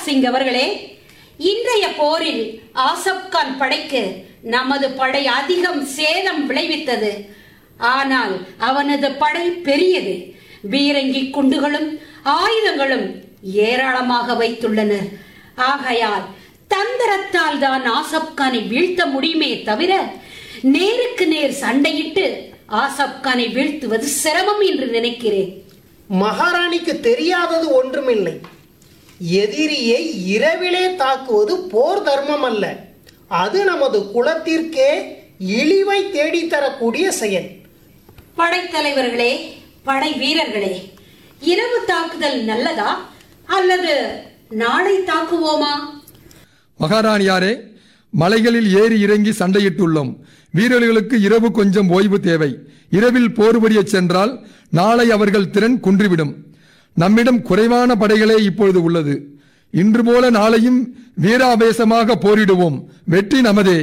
சிங் அவர்களே இன்றைய போரில் ஆசப் கான் படைக்கு நமது படை அதிகம் சேதம் விளைவித்தது ஆனால் அவனது படை பெரியது பீரங்கி குண்டுகளும் ஆயுதங்களும் ஏராளமாக வைத்துள்ளனர் ஆகையால் தந்திரத்தால் தான் ஆசப் கானை வீழ்த்த முடியுமே தவிர நேருக்கு நேர் சண்டையிட்டு ஆசப் கானை வீழ்த்துவது சிரமம் என்று நினைக்கிறேன் மகாராணிக்கு தெரியாதது ஒன்றுமில்லை எதிரியை இரவிலே தாக்குவது போர் தர்மம் அல்ல அது நமது குலத்திற்கே இழிவை தேடித்தரக்கூடிய செயல் படைத்தலைவர்களே படை வீரர்களே இரவு தாக்குதல் நல்லதா அல்லது நாளை தாக்குவோமா மகாராணியாரே மலைகளில் ஏறி இறங்கி சண்டையிட்டுள்ளோம் வீரர்களுக்கு இரவு கொஞ்சம் ஓய்வு தேவை இரவில் போர் புரியச் சென்றால் நாளை அவர்கள் திறன் குன்றிவிடும் நம்மிடம் குறைவான படைகளே இப்பொழுது உள்ளது இன்று போல நாளையும் வீராவேசமாக போரிடுவோம் வெற்றி நமதே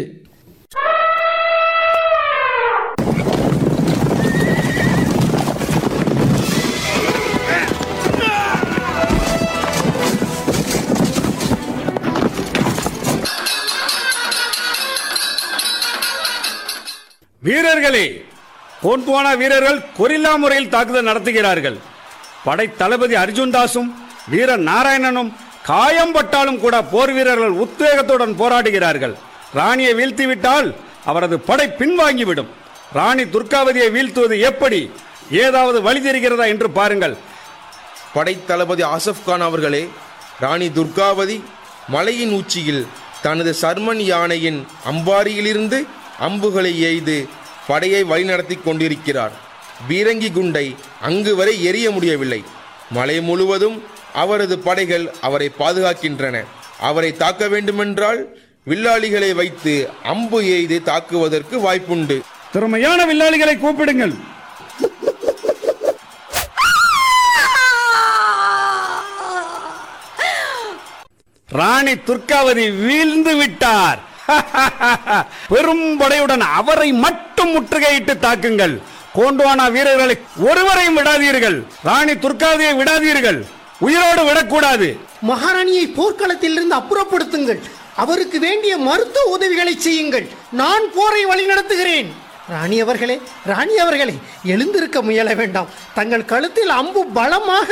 வீரர்களே கோண்ட்வானா வீரர்கள் கொரில்லா முறையில் தாக்குதல் நடத்துகிறார்கள் படை தளபதி அர்ஜுன் தாஸும் வீர நாராயணனும் காயம்பட்டாலும் கூட போர் வீரர்கள் உத்வேகத்துடன் போராடுகிறார்கள் ராணியை வீழ்த்திவிட்டால் அவரது படை பின்வாங்கிவிடும் ராணி துர்காவதியை வீழ்த்துவது எப்படி ஏதாவது வழி தெரிகிறதா என்று பாருங்கள் படைத்தளபதி ஆசப் கான் அவர்களே ராணி துர்காவதி மலையின் உச்சியில் தனது சர்மன் யானையின் அம்பாரியிலிருந்து அம்புகளை எய்து படையை வழிநடத்தி கொண்டிருக்கிறார் பீரங்கி குண்டை அங்கு வரை எரிய முடியவில்லை மலை முழுவதும் அவரது படைகள் அவரை பாதுகாக்கின்றன அவரை தாக்க வேண்டுமென்றால் வில்லாளிகளை வைத்து அம்பு எய்து தாக்குவதற்கு வாய்ப்புண்டு திறமையான வில்லாளிகளை கூப்பிடுங்கள் ராணி துர்காவதி வீழ்ந்து விட்டார் பெரும் படையுடன் அவரை மட்டும் முற்றுகையிட்டு தாக்குங்கள் கோண்டுவானா வீரர்களை ஒருவரையும் விடாதீர்கள் ராணி துர்காவதியை விடாதீர்கள் உயிரோடு விடக்கூடாது மகாராணியை போர்க்களத்திலிருந்து அப்புறப்படுத்துங்கள் அவருக்கு வேண்டிய மருத்துவ உதவிகளை செய்யுங்கள் நான் போரை வழிநடத்துகிறேன் ராணி அவர்களே ராணி அவர்களே எழுந்திருக்க முயல வேண்டாம் தங்கள் கழுத்தில் அம்பு பலமாக